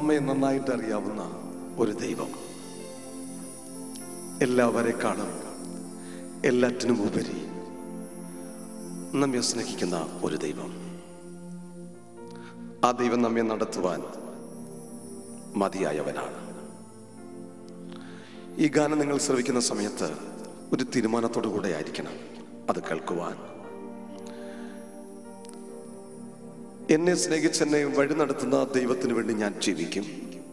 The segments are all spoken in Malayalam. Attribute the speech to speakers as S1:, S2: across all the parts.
S1: നമ്മെ നന്നായിട്ട് അറിയാവുന്ന ഒരു ദൈവം എല്ലാവരെക്കാളും എല്ലാറ്റിനും ഉപരി നമ്മെ സ്നേഹിക്കുന്ന ഒരു ദൈവം ആ ദൈവം നമ്മെ നടത്തുവാൻ മതിയായവനാണ് ഈ ഗാനം നിങ്ങൾ ശ്രവിക്കുന്ന സമയത്ത് ഒരു തീരുമാനത്തോടു കൂടെ ആയിരിക്കണം അത് കേൾക്കുവാൻ എന്നെ സ്നേഹിച്ചെന്നെ വഴി നടത്തുന്ന ദൈവത്തിന് വേണ്ടി ഞാൻ ജീവിക്കും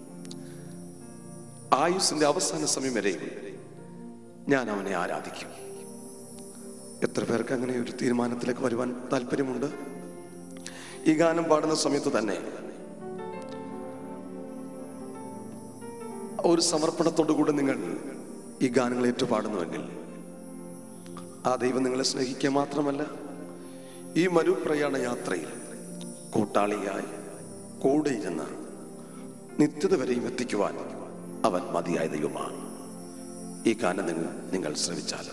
S1: ആയുസിന്റെ അവസാന സമയം വരെയും ഞാൻ അവനെ ആരാധിക്കും എത്ര പേർക്ക് അങ്ങനെ ഒരു തീരുമാനത്തിലേക്ക് വരുവാൻ താല്പര്യമുണ്ട് ഈ ഗാനം പാടുന്ന സമയത്ത് തന്നെ ഒരു സമർപ്പണത്തോടു കൂടെ നിങ്ങൾ ഈ ഗാനങ്ങൾ ഏറ്റുപാടുന്നുവെങ്കിൽ ആ ദൈവം നിങ്ങളെ സ്നേഹിക്കുക മാത്രമല്ല ഈ മരുപ്രയാണ യാത്രയിൽ കൂട്ടാളിയായി കൂടെ ഇരുന്ന് നിത്യത വരെയും എത്തിക്കുവാൻ അവൻ മതിയായ ദൈവമാണ് ഈ ഗാനം നിങ്ങൾ നിങ്ങൾ ശ്രമിച്ചാലും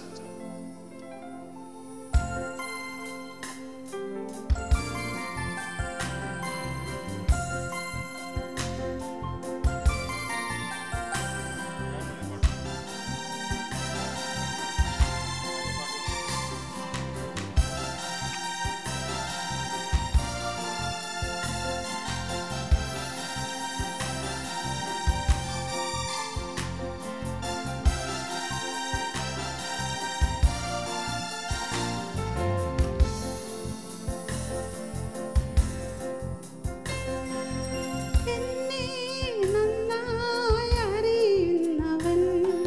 S2: എന്നെ നന്നായി അറിയുന്നവൻ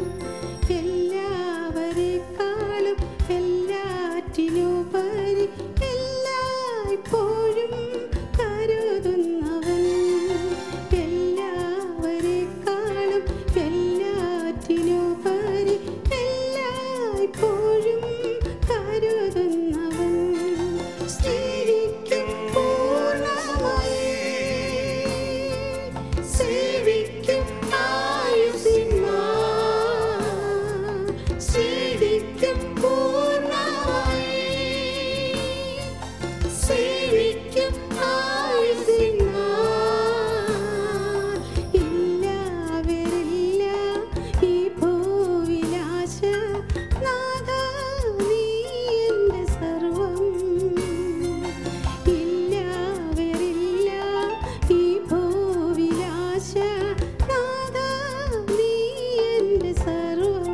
S2: എല്ലാവരെക്കാളും എല്ലാറ്റിനുപരി എല്ലായ്പ്പോഴും കരുതുന്നവൻ എല്ലാവരെക്കാളും എല്ലാറ്റിനുപരി എല്ലായ്പ്പോഴും കരുതുന്നവൻ സ്നേഹിക്കും പൂർണ്ണമായി സേവിക്കും ആയുസിന്മാർ സേവിക്കും പൂർണ്ണമായി സേവിക്കും ആയുസിന്മാർ ഇല്ലാവരില്ല ഈ ഭൂവിലാശ നാഥാ നീ എൻ്റെ സർവം ഇല്ലാവരില്ല ഈ ഭൂവിലാശ നാഥാ നീ എൻ്റെ സർവം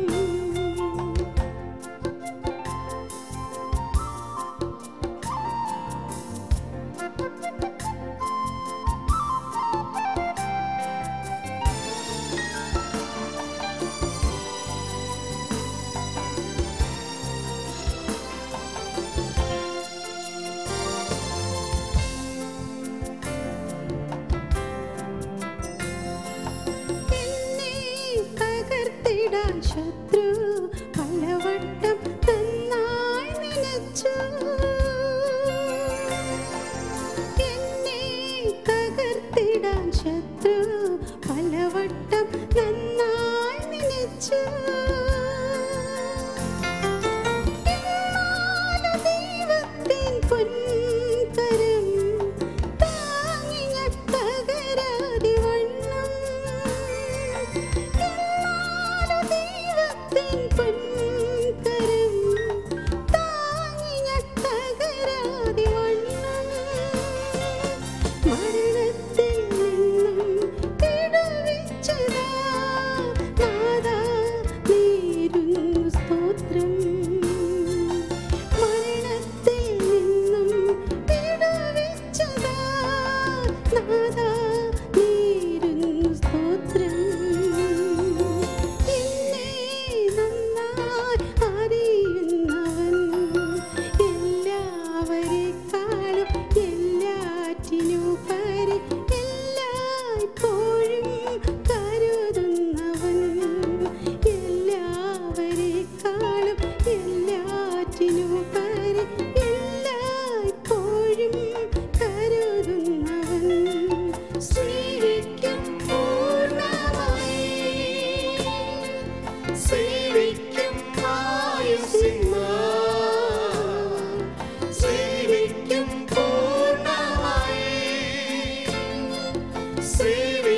S2: എന്നെ തകർത്തിടാൻ ശത്രു പലവട്ടം നന്നായി നനച്ചു എന്നെ തകർത്തിടാൻ ശത്രു പലവട്ടം നന്നായി നനച്ചു എന്നാലും ദൈവത്തിൻ പൊൻകരം താങ്ങി ഞാൻ തകരാതെ വണ്ണം. എന്നാലും ദൈവത്തിൻ പൊൻകരം താങ്ങി ഞാൻ തകരാതെ വണ്ണം. മരണത്തിൽ നിന്നും വിടുവിച്ചതാ നാഥാ നീരുന്നു സ്തോത്രം മരണത്തിൽ നിന്നും വിടുവിച്ചതാ നാഥാ നീരുന്നു സ്തോത്രം എന്നെ നന്നായി അറിയുന്നവൻ എല്ലാവരെക്കാളും എല്ലാറ്റിനുപരി എല്ലായ്പ്പോഴും കരുതുന്നവൻ എല്ലാവരെക്കാളും എല്ലാറ്റിനുപരി എല്ലായ്പ്പോഴും കരുതുന്നവൻ സ്നേഹിക്കും പൂർണ്ണമായി സേവിക്കും ആയുസിന്മാർ സേവിക്കും പൂർണ്ണമായി സേവിക്കും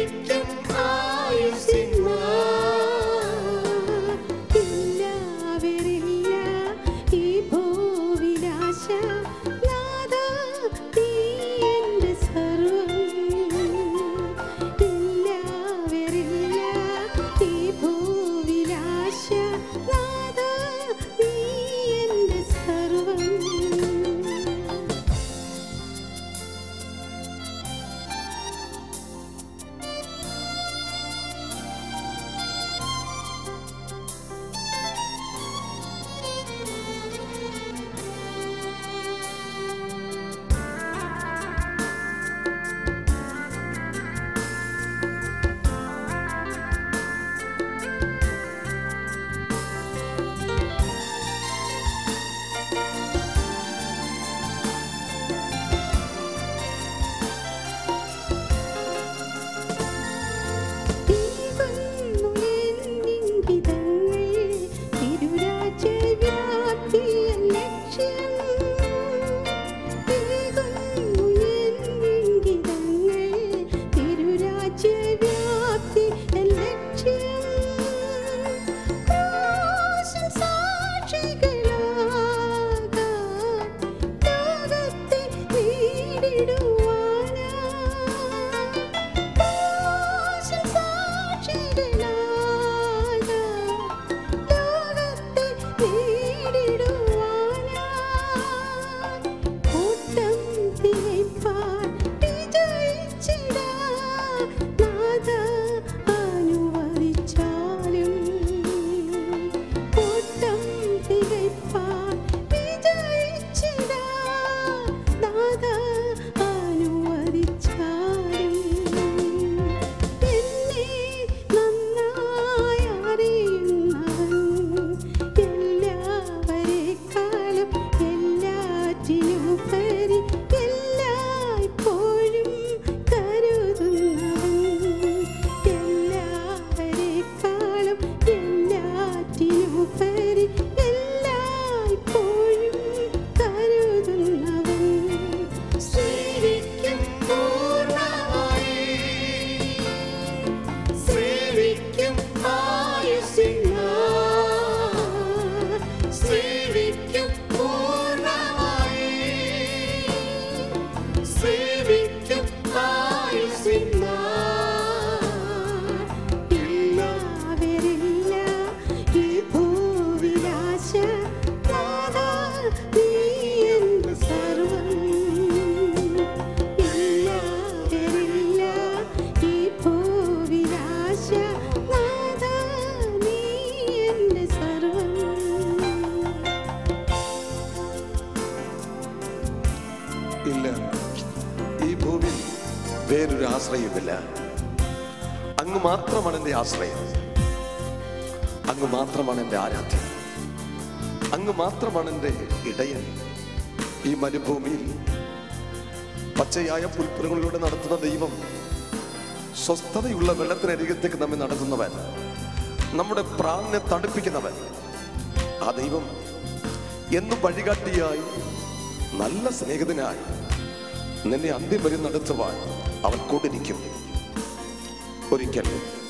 S1: വേറൊരു ആശ്രയമില്ല അങ്ങ് മാത്രമാണ് എൻ്റെ ആശ്രയം അങ്ങ് മാത്രമാണ് എൻ്റെ ആരാധ്യം അങ്ങ് മാത്രമാണ് എൻ്റെ ഇടയൻ ഈ മരുഭൂമിയിൽ പച്ചയായ പുൽപ്പുരങ്ങളിലൂടെ നടത്തുന്ന ദൈവം സ്വസ്ഥതയുള്ള വെള്ളത്തിനരികത്തേക്ക് നമ്മെ നടത്തുന്നവൻ നമ്മുടെ പ്രാണനെ തണുപ്പിക്കുന്നവൻ ആ ദൈവം എന്നും വഴികാട്ടിയായി നല്ല സ്നേഹിതനായി നിന്നെ അന്ത്യം വരെ നടത്തുവാൻ അവൻ കൊണ്ടിരിക്കും ഒരിക്കൽ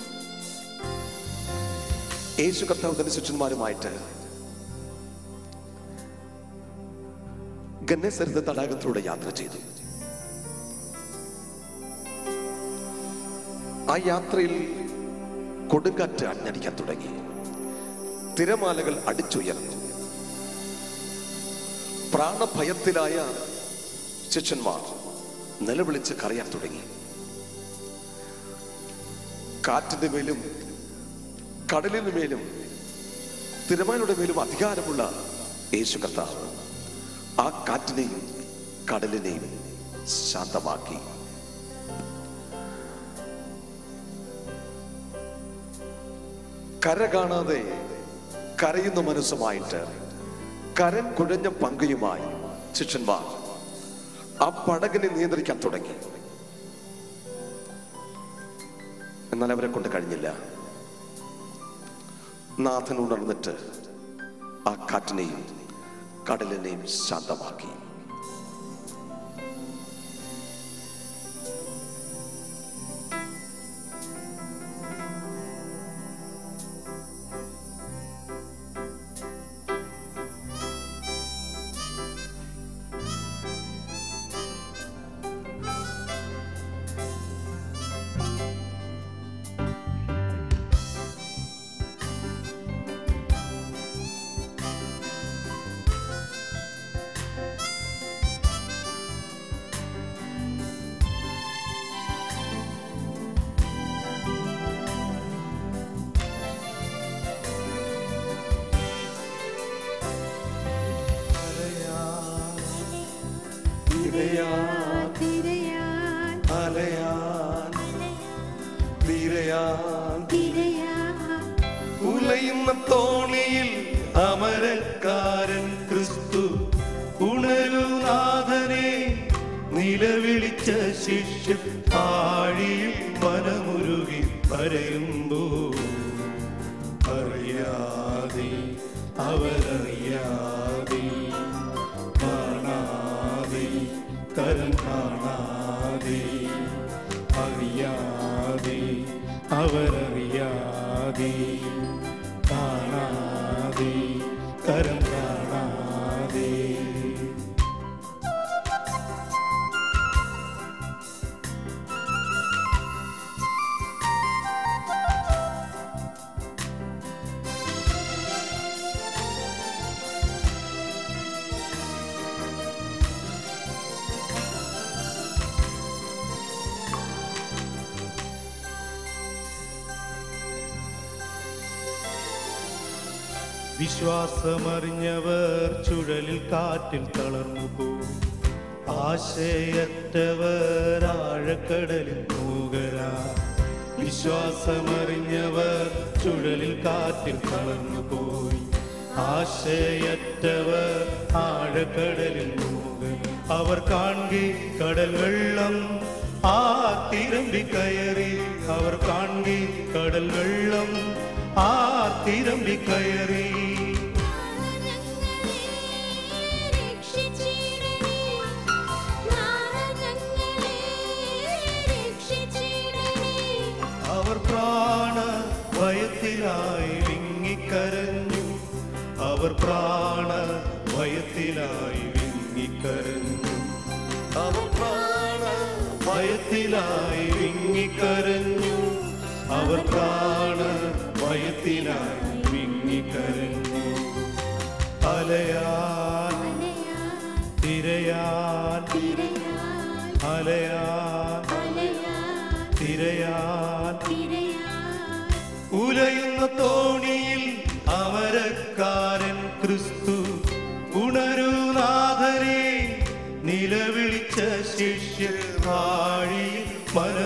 S1: യേശു കർത്താവ് തന്റെ ശിഷ്യന്മാരുമായിട്ട് ഗന്നേസരത്തെ തടാകത്തിലൂടെ യാത്ര ചെയ്തു ആ യാത്രയിൽ കൊടുങ്കാറ്റ് അഞ്ഞടിക്കാൻ തുടങ്ങി തിരമാലകൾ അടിച്ചുയർന്നു പ്രാണഭയത്തിലായ ശിഷ്യന്മാർ നിലവിളിച്ച് കരയാൻ തുടങ്ങി കാറ്റിന്റെ മേലും കടലിന് മേലും തിരമാലയുടെ മേലും അധികാരമുള്ള യേശു കർത്താവ് ആ കാറ്റിനെയും കടലിനെയും ശാന്തമാക്കി കര കാണാതെ കരയുന്ന മനസ്സുമായിട്ട് കരം കുഴഞ്ഞ പങ്കയുമായി ശിഷ്യന്മാർ ആ പടകിനെ നിയന്ത്രിക്കാൻ തുടങ്ങി എന്നാൽ അവരെ കൊണ്ട് കഴിഞ്ഞില്ല നാഥൻ ഉണർന്നിട്ട് ആ കാറ്റിനെയും കടലിനെയും ശാന്തമാക്കി
S2: തിരയാൻ
S1: അലയാൻ നിരയാൻ
S2: തിരയാൻ
S3: ഉലയുന്ന തോണിയിൽ അമരക്കാരൻ ക്രിസ്തു ഉണരുനാഥനെ നിലവിളിച്ച ശിഷ്യൻ ആഴിയിൽ മനമുരുകി കരയുമ്പോ അറിയാതെ അവരറിയാതെ കാണാതെ കരം കാണാതെ അറിയാതെ അവരറിയാതെ കാണാതെ കരം കാണാതെ വിശ്വാസമറിഞ്ഞവർ ചുഴലിൽ കാറ്റിൽ തളർന്നു പോകും ആശയറ്റവർ ആഴക്കടലിൽ മൂകരാ വിശ്വാസമറിഞ്ഞവർ ചുഴലിൽ കാറ്റിൽ തളർന്നു പോയി ആശയറ്റവർ ആഴക്കടലിൽ മൂകൻ അവർ കാണെ കടൽ വെള്ളം ആ തിരമ്പി കയറി അവർ കാണെ കടൽ വെള്ളം ആ തിരമ്പി കയറി അവർ പ്രാണ ഭയത്തിലായി വിങ്ങിക്കരഞ്ഞു അവർ പ്രാണ ഭയത്തിലായി വിങ്ങിക്കരഞ്ഞു അവർ പ്രാണ ഭയത്തിലായി വിങ്ങിക്കരഞ്ഞു അവർ പ്രാണ ഭയത്തിലായി വിങ്ങിക്കരഞ്ഞു അലയാൻ തിരയാൻ അലയാൻ തിരയാൻ ഉലയുന്ന തോണിയിൽ അമരക്കാരൻ ക്രിസ്തു ഉണരുനാഥനെ നിലവിളിച്ച ശിഷ്യ വാഴി മന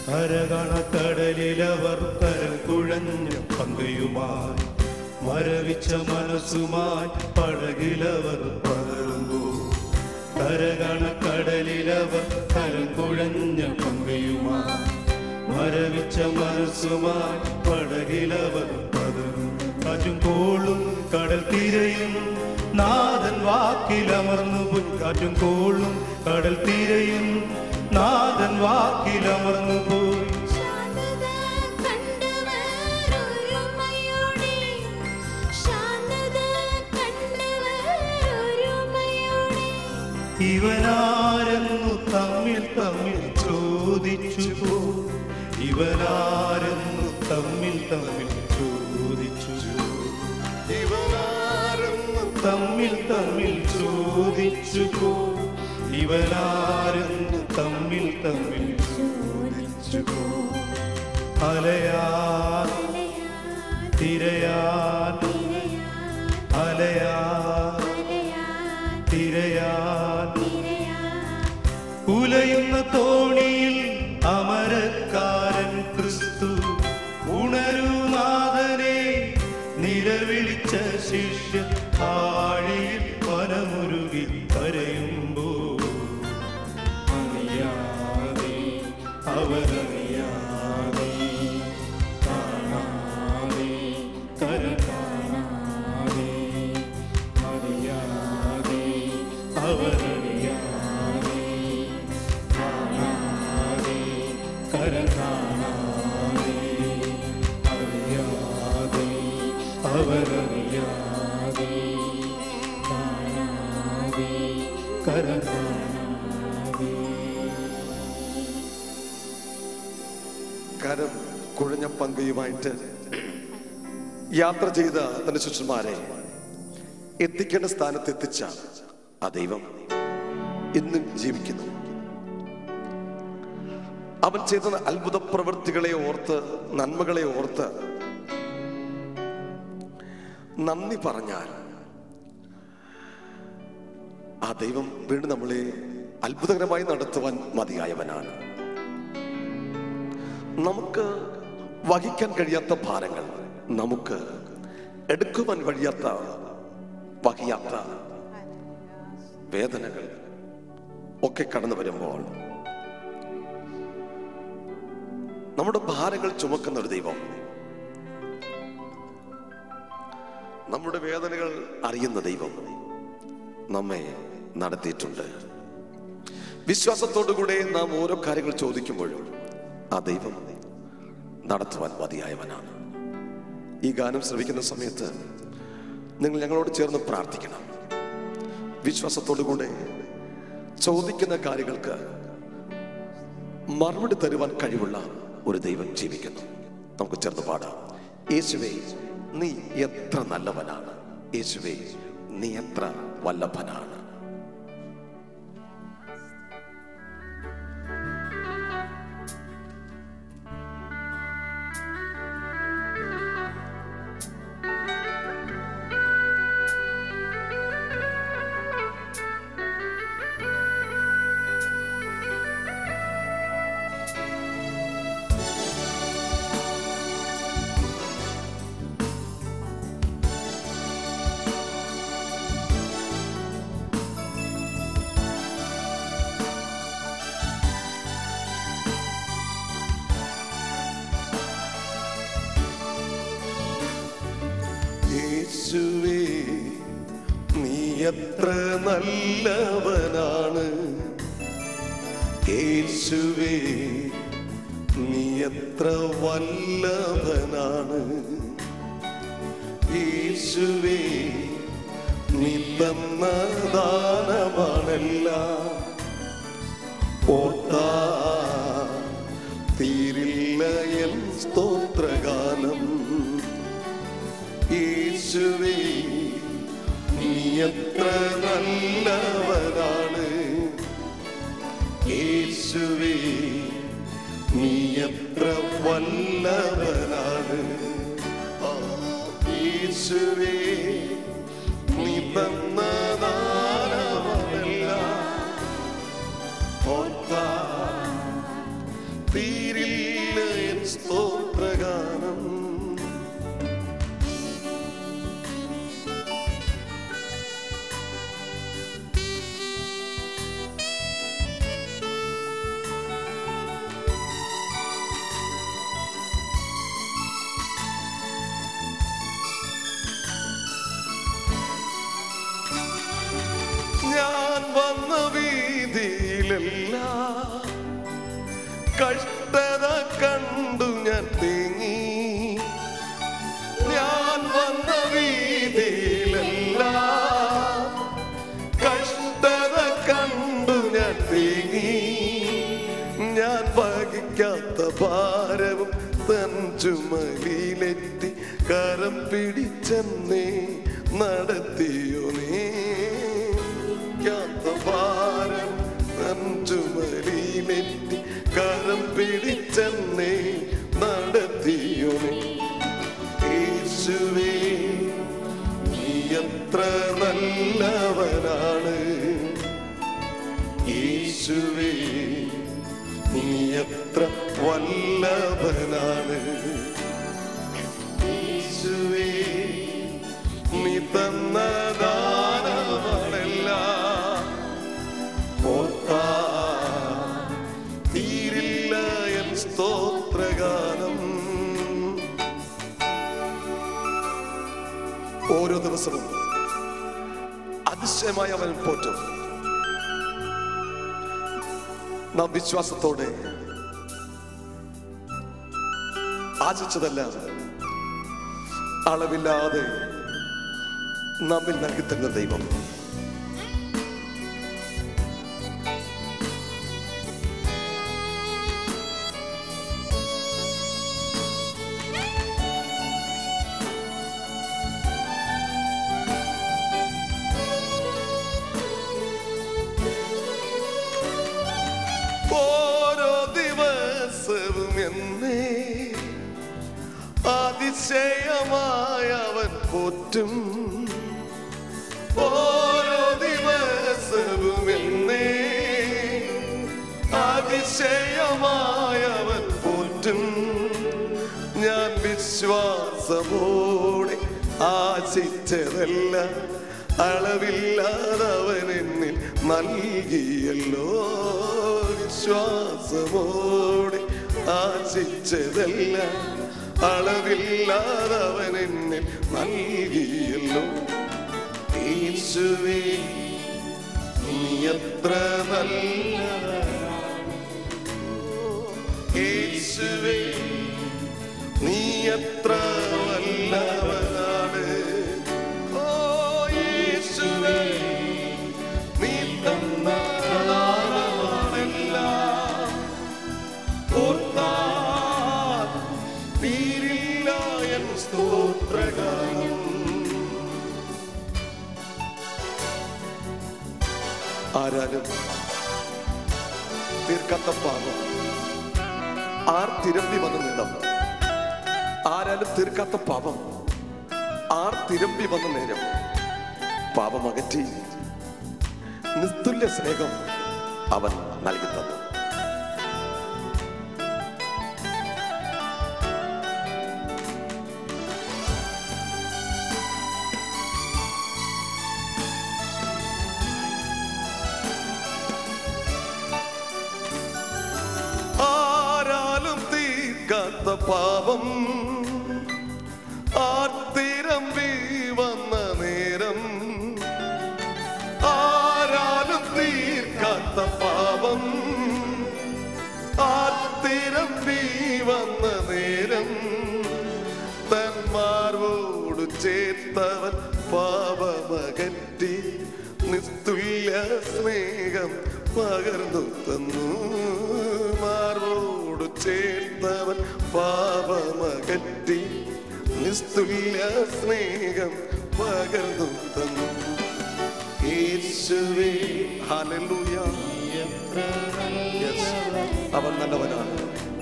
S3: കരകണക്കടലിലവർ കരം കുഴഞ്ഞ പങ്കയുമായി മരവിച്ച മനസ്സുമായി പടകിലവർ പകരുന്നു കരകണക്കടലിലവർ കരം കുഴഞ്ഞ പങ്കയുമായി മരവിച്ച മനസ്സുമായി പടകിലവർ പകരും കാറ്റും കോളും കടൽ തീരയും നാഥൻ വാക്കിലമർന്നു പോയി കാറ്റും കോളും കടൽ തീരയും നാഥൻ വാക്കിലമർന്നു പോയി
S2: ശാന്തത കണ്ടവരൊരുമയോടെ ശാന്തത കണ്ടവരൊരുമയോടെ
S3: ഇവനാരെന്നു തമ്മിൽ തമ്മിൽ ചോദിച്ചു പോ ഇവനാരെന്നു തമ്മിൽ തമ്മിൽ ചോദിച്ചു പോ. ഇവനാരെന്നു തമ്മിൽ തമ്മിൽ ചോദിച്ചു പോ ഇവനാരെന്നു തമ്മിൽ തമ്മിൽ ചോദിച്ചു പോ അലയാൻ തിരയാൻ അലയാൻ തിരയാൻ ഉലയുന്ന തോണിയിൽ അമരക്കാരൻ ക്രിസ്തു ഉണരുനാഥനെ നിലവിളിച്ച ശിഷ്യ ആഴിയിൽ വനമുരുകി കരയുമ്പോ അറിയാതെ അവരറിയാതെ കാണാതെ കര കാണാതെ അറിയാതെ അവരറിയാതെ കാണാതെ കര കാണാതെ അറിയാതെ അവരറിയാതെ കാണാതെ കര കാണാതെ
S1: കരം കുഴഞ്ഞ പങ്കയുമായിട്ട് യാത്ര ചെയ്ത തന്റെ ശിഷ്യന്മാരെ എത്തിക്കേണ്ട സ്ഥാനത്ത് എത്തിച്ച ആ ദൈവം ഇന്നും ജീവിക്കുന്നു അവൻ ചെയ്ത അത്ഭുത പ്രവൃത്തികളെ ഓർത്ത് നന്മകളെ ഓർത്ത് നന്ദി പറഞ്ഞാൽ ആ ദൈവം വീണ്ടും നമ്മളെ അത്ഭുതകരമായി നടത്തുവാൻ മതിയായവനാണ് നമുക്ക് വഹിക്കാൻ കഴിയാത്ത ഭാരങ്ങൾ നമുക്ക് എടുക്കുവാൻ കഴിയാത്ത വഹിയാത്ത വേദനകൾ ഒക്കെ കടന്നു വരുമ്പോൾ നമ്മുടെ ഭാരങ്ങൾ ചുമക്കുന്ന ഒരു ദൈവം നമ്മുടെ വേദനകൾ അറിയുന്ന ദൈവം നമ്മെ നടത്തിയിട്ടുണ്ട് വിശ്വാസത്തോടുകൂടെ നാം ഓരോ കാര്യങ്ങൾ ചോദിക്കുമ്പോഴും ആ ദൈവം നടത്തുവാൻ മതിയായവനാണ് ഈ ഗാനം ശ്രവിക്കുന്ന സമയത്ത് നിങ്ങൾ ഞങ്ങളോട് ചേർന്ന് പ്രാർത്ഥിക്കണം വിശ്വാസത്തോടുകൂടെ ചോദിക്കുന്ന കാര്യങ്ങൾക്ക് മറുപടി തരുവാൻ കഴിവുള്ള ഒരു ദൈവം ജീവിക്കുന്നു നമുക്ക് ചേർന്ന് പാടാം യേശുവേ നീ എത്ര നല്ലവനാണ് യേശുവേ നീ എത്ര വല്ലഭനാണ് യേശുവേ നീ എത്ര നല്ലവനാണ് യേശുവേ നീ എത്ര വല്ലഭനാണ് യേശുവേ നീ തന്ന ദാനമാണെല്ലാം ഓർത്താ തീരില്ല എൻ സ്തോത്രഗാനം യേശുവേ നീ എത്ര നല്ലവനാണ് യേശുവേ നീ എത്ര വല്ലവനാണ് ആ, യേശുവേ നീ തന്ന ദാനമെല്ലാം ഓർത്താ തീരില്ല വന്ന വീതിയിലെല്ലാം കഷ്ടത കണ്ടു ഞാൻ തേങ്ങി ഞാൻ വന്ന വീതിയിലെല്ലാം കഷ്ടത കണ്ടു ഞാൻ തേങ്ങി ഞാൻ വഹിക്കാത്ത ഭാരവും തൻ ചുമലിലെത്തി കരം പിടിച്ചെന്നേ നടത്തിയോ നീ വഹിക്കാത്ത ഭാരം തൻ ചുമലിലെത്തി കരം പിടിച്ചെന്നേ നടത്തിയോ നീ യേശുവേ നീ എത്ര നല്ലവനാണ് യേശുവേ നീ എത്ര വല്ലഭനാണ് യേശുവേ നീ തന്ന ദാനങ്ങളെല്ലാം ഓർത്താ തീരില്ല എൻ സ്തോത്രഗാനം ഓരോ ദിവസവും അതിശയമായി അവൻ പോറ്റും നാം വിശ്വാസത്തോടെ ആശിച്ചതെല്ലാം അളവില്ലാതെ നമ്മിൽ നൽകി തരുന്ന ദൈവം ഓരോ ദിവസവും എന്നെ അതിശയമായ അവൻ പോറ്റും ഓരോ ദിവസവും എന്നെ അതിശയമായ അവൻ പോറ്റും ഞാൻ വിശ്വാസമോടെ ആശിച്ചതെല്ലാം അളവില്ലാതവൻ എന്നിൽ നൽകിയല്ലോ വിശ്വാസമോടെ ആശിച്ചതെല്ലാം അളവില്ലാതവൻ എന്നിൽ നൽകിയല്ലോ യേശുവേ നീ എത്ര നല്ല യേശുവേ നീ എത്ര വല്ലവനാണ് ഓ യേശുവേ നീ തന്ന ദാനങ്ങളെല്ലാം ഓർത്താൽ തീരില്ല എൻ സ്തോത്രഗാനം ആരാലും തീർക്കാത്ത പാപം ആർ തിരമ്പി വന്ന നേരം ആരാലും തീർക്കാത്ത പാപം ആർ തിരമ്പി വന്ന നേരം പാപം അകറ്റി നിസ്തുല്യ സ്നേഹം അവൻ നൽകി തന്നു ആരാലും തീർക്കാത്ത പാപം ആർത്തിരമ്പി വന്ന നേരം ആരാലും തീർക്കാത്ത പാപം ആർത്തിരമ്പി വന്ന നേരം തന്മാർവോട് ചേർത്തവൻ പാപമകറ്റി നിസ്തുല്യ സ്നേഹം പകർന്നു തന്നു മാർവോട് ചേർത്തവൻ പാപമകറ്റി നിസ്തുല്യ സ്നേഹം പകർന്നു തന്നു യേശുവേ ഹല്ലേലൂയ Yes. അവൻ നല്ലവനാണ്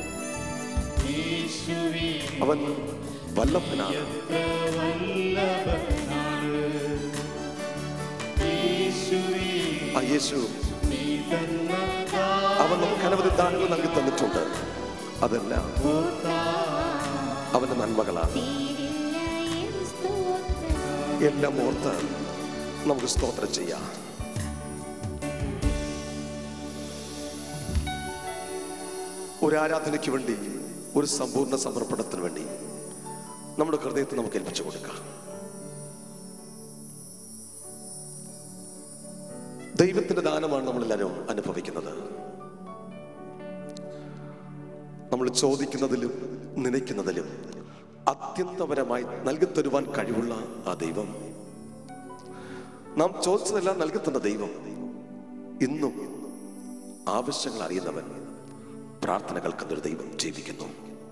S1: അവൻ വല്ലഭനാണ് ആ യേശു അവൻ നമുക്ക് അനവധി ദാനങ്ങൾ നൽകി തന്നിട്ടുണ്ട് അതെല്ലാം അവന്റെ നന്മകളാണ്
S2: തീരില്ല എൻ സ്തോത്രം
S1: എല്ലാം ഓർത്ത് നമുക്ക് സ്തോത്രം ചെയ്യാം ഒരു ആരാധനയ്ക്ക് വേണ്ടി ഒരു സമ്പൂർണ്ണ സമർപ്പണത്തിന് വേണ്ടി നമ്മുടെ ഹൃദയത്തെ നമുക്ക് ഏൽപ്പിച്ചു കൊടുക്കാം ദൈവത്തിന്റെ ദാനമാണ് നമ്മളെല്ലാവരും അനുഭവിക്കുന്നത് നമ്മൾ ചോദിക്കുന്നതിലും നനയ്ക്കുന്നതിലും അത്യന്തപരമായി നൽകി തരുവാൻ കഴിവുള്ള ആ ദൈവം നാം ചോദിച്ചതെല്ലാം നൽകത്തുന്ന ദൈവം ഇന്നും ആവശ്യങ്ങൾ അറിയുന്നവൻ പ്രാർത്ഥന കേൾക്കുന്നൊരു ദൈവം ജീവിക്കുന്നു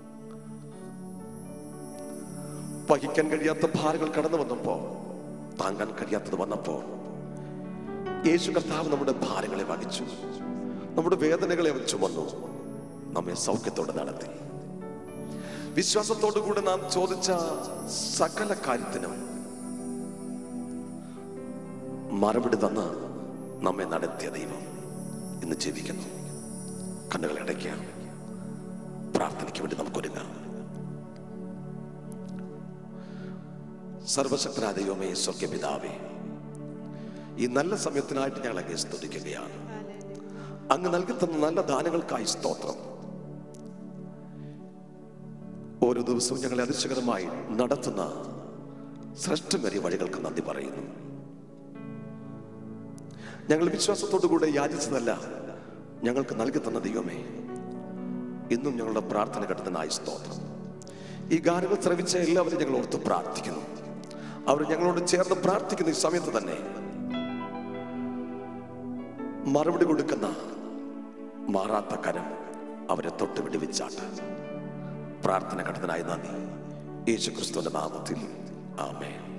S1: വഹിക്കാൻ കഴിയാത്ത ഭാരങ്ങൾ കടന്നു വന്നപ്പോ താങ്ങാൻ കഴിയാത്തത് വന്നപ്പോ യേശു കർത്താവ് നമ്മുടെ ഭാരങ്ങളെ വഹിച്ചു നമ്മുടെ വേദനകളെ അവൻ ചുമന്നു നമ്മെ സൗഖ്യത്തോടെ നടത്തി വിശ്വാസത്തോടു കൂടെ നാം ചോദിച്ച സകല കാര്യത്തിനും മറുപടി തന്ന് നമ്മെ നടത്തിയ ദൈവം ഇന്ന് ജീവിക്കുന്നു കണ്ണുകൾ അടയ്ക്കാം പ്രാർത്ഥനയ്ക്ക് വേണ്ടി നമുക്കൊരുങ്ങാം സർവശക്തനായ ദൈവമേ സ്വർഗപിതാവേ ഈ നല്ല സമയത്തിനായിട്ട് ഞങ്ങൾ അങ്ങേ സ്തുതിക്കുകയാണ് അങ്ങ് നൽകി തന്ന നല്ല ദാനങ്ങൾക്കായി സ്തോത്രം ഓരോ ദിവസവും ഞങ്ങളെ അതിശയകരമായി നടത്തുന്ന ശ്രേഷ്ഠമേറിയ വഴികൾക്ക് നന്ദി പറയുന്നു ഞങ്ങൾ വിശ്വാസത്തോടു കൂടെ യാചിച്ചതല്ല ഞങ്ങൾക്ക് നൽകി തന്ന ദൈവമേ ഇന്നും ഞങ്ങളുടെ പ്രാർത്ഥന ഘട്ടത്തിനായി സ്തോത്രം ഈ ഗാനങ്ങൾ ശ്രവിച്ച എല്ലാവരും ഞങ്ങൾ ഓർത്ത് പ്രാർത്ഥിക്കുന്നു അവർ ഞങ്ങളോട് ചേർന്ന് പ്രാർത്ഥിക്കുന്ന ഈ സമയത്ത് തന്നെ മറുപടി കൊടുക്കുന്ന മാറാത്ത കരം അവരെ തൊട്ട് വിടുവിച്ചാട്ട് പ്രാർത്ഥന ഘട്ടത്തിനായി നന്ദി യേശു ക്രിസ്തുവിന്റെ നാമത്തിൽ ആമേ